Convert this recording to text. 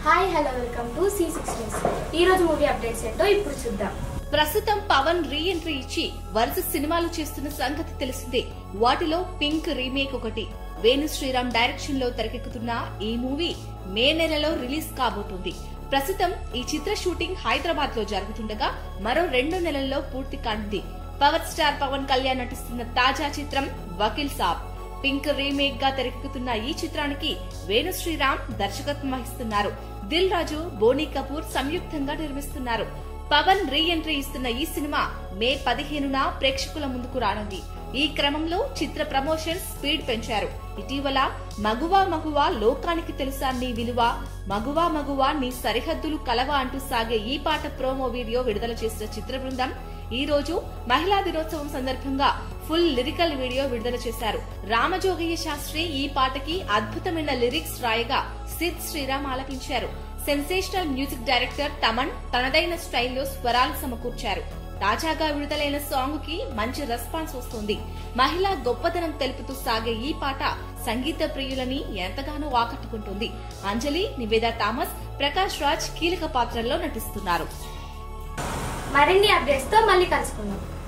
hi hello welcome to C six news ఈ రోజు movie updates ఏంటో ఇప్పుడు చూద్దాం ప్రస్తుతం పవన్ రీ ఎంట్రీ ఇచ్చి వరుస సినిమాలు చేస్తున్న సంగతి తెలిసిందే వాటిలో పింక్ రీమేక్ ఒకటి వేణు శ్రీరామ్ డైరెక్షన్ లో తెరకెక్కుతున్న ఈ మూవీ మే నెలలో రిలీజ్ కాబోతుంది ప్రస్తుతం ఈ చిత్ర షూటింగ్ హైదరాబాద్ లో జరుగుతుండగా మరో రెండు నెలల్లో పూర్తి కానుంది పవర్ స్టార్ పవన్ కళ్యాణ్ నటిస్తున్న తాజా చిత్రం వకీల్ సాబ్ పింక్ రీమేక్ గా తెరకెక్కుతున్న ఈ చిత్రానికి వేణు శ్రీరామ్ దర్శకత్వం వహిస్తున్నారు దిల్ రాజు బోనీ కపూర్ సంయుక్తంగా నిర్మిస్తున్నారు పవన్ రీ ఎంట్రీ ఇస్తున్న ఈ సినిమా మే పదిహేనున ప్రేక్షకుల ముందుకు రానుంది ఈ క్రమంలో చిత్ర ప్రమోషన్ స్పీడ్ పెంచారు ఇటీవల మగువా మగువా లోకానికి తెలుసా నీ విలువ మగువా మగువా నీ సరిహద్దులు కలవా అంటూ సాగే ఈ పాట ప్రోమో వీడియో విడుదల చేసిన చిత్ర బృందం ఈ రోజు మహిళా దినోత్సవం సందర్భంగా ఫుల్ లిరికల్ వీడియో విడుదల చేశారు రామజోగయ్య శాస్త్రి ఈ పాటకి అద్భుతమైన లిరిక్స్ రాయగా సిద్ శ్రీరామ్ ఆలపించారు సెన్సేషనల్ మ్యూజిక్ డైరెక్టర్ తమన్ తనదైన స్టైల్లో స్వరాలు సమకూర్చారు తాజాగా విడుదలైన సాంగ్ కి మంచి రెస్పాన్స్ వస్తుంది మహిళా గొప్పతనం తెలుపుతూ సాగే ఈ పాట సంగీత ప్రియులని ఎంతగానో ఆకట్టుకుంటుంది అంజలి నివేదా థామస్ ప్రకాష్ రాజ్ కీలక పాత్రల్లో నటిస్తున్నారు మరిన్ని అప్డేట్స్ తో మళ్ళీ కలుసుకుందాం